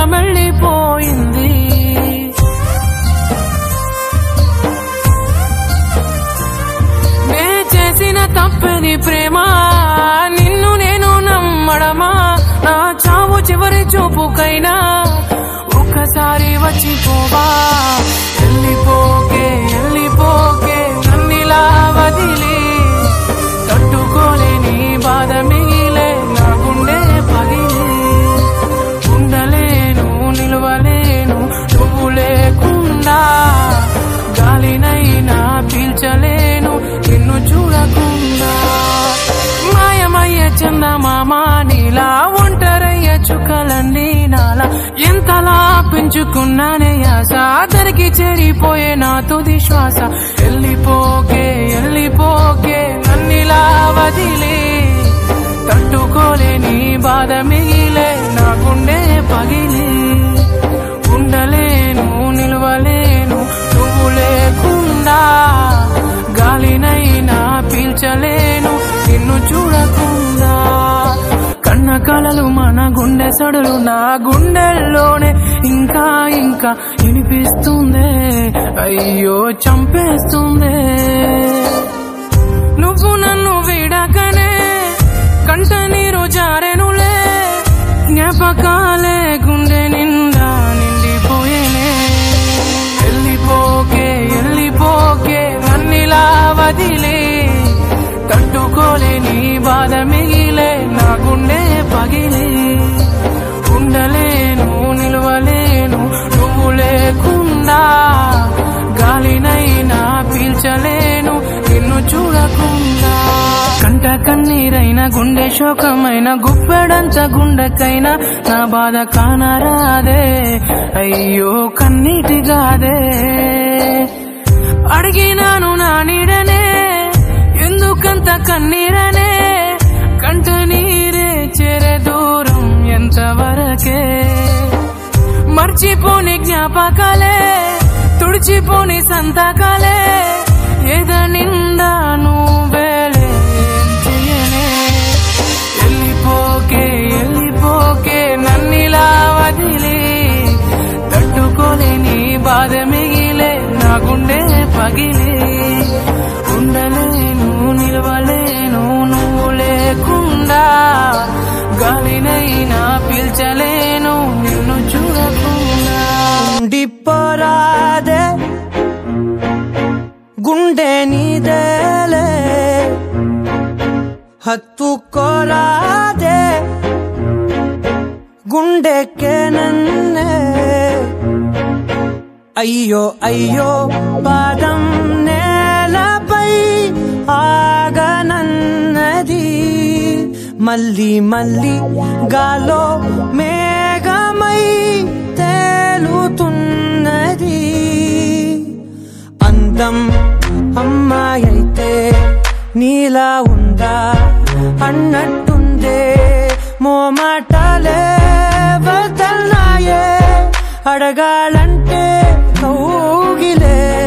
దూరమెళ్ళిపోయింది నే చేసిన తప్పని ప్రేమ నిన్ను నేను నమ్మడమా నా చావు చివరి చూపుకైనా ఒక్కసారి వచ్చిపోవా వెళ్ళిపోకే వెళ్ళిపోకే నన్నిలా వదిలి తట్టుకోలేని బాధ మిగిలే నా గుండె పగిలి ఉండలేను నిలవలేను నువ్వు లేకుండా గాలినైనా పీల్చలేను నిన్ను చూడకుండా మాయమయ్య చందమామ నీలా ఒంటరయ్య చుక్కలన్నీ నాలా ఎంతలా పెంచుకున్నానే ఆశ దరికి చేరిపోయే నా తుది శ్వాస వెళ్ళిపోకే వెళ్ళిపోకే నన్నిలా వదిలే తట్టుకోలేని బాధ మిగిలే నా గుండె పగిలి ఉండలేను నిలవలేను నువ్వు లేకుండా గాలినైనా పీల్చలేను నిన్ను చూడకుండా కన్న కలలు మన గుండె సడులు నా గుండెల్లోనే ఇంకా ఇంకా వినిపిస్తుందే అయ్యో చంపేస్తుందే నువ్వు నన్ను విడకనే కంట నీరు జారెనులే జ్ఞాపకాలే గుండె నిండా నిండిపోయేనే వెళ్ళిపోకే వెళ్ళిపోకే నన్నిలా వదిలే తట్టుకోలేని బాధ మిగిలే నా గుండె పగిలి ఉండలేను నిలవలేను నువ్వు లేకుండా గాలినైనా పీల్చలేను నిన్ను చూడకుండా కంట కన్నీరైన గుండె శోకమైన గుప్పెడంత గుండెకైనా నా బాధ కానరాదే అయ్యో కన్నీటిగాదే అడిగినాను నా నీడనే ఎందుకంత కన్నీరనే కంట నీరే చేరే దూరం ఎంతవరకే మర్చిపోని జ్ఞాపకాలే తుడిచిపోని సంతకాలే ఏద నిండా నువ్వేలే ఏం చెయ్యనే వెళ్ళిపోకే వెళ్ళిపోకే నన్నిలా వదిలి తట్టుకోలేని బాధ మిగిలే నా గుండె పగిలి ఉండలేను నిలవలేను నువ్వు లేకుండా గాలినైనా పీల్చలేను నిన్ను చూడకుండా ఉండిపోరాదే గుండె నీదేలే హత్తుకోరాదే గుండెకే నన్నే అయ్యో అయ్యో పాదం నేలపై ఆగనన్నది మళ్ళీ మళ్ళీ గాలో మేఘమై తేలుతున్నది అందం అమ్మాయైతే నీలా ఉందా అన్నట్టుందే మోమాటలే వదల్నాయే అడగాలంటే కౌగిలే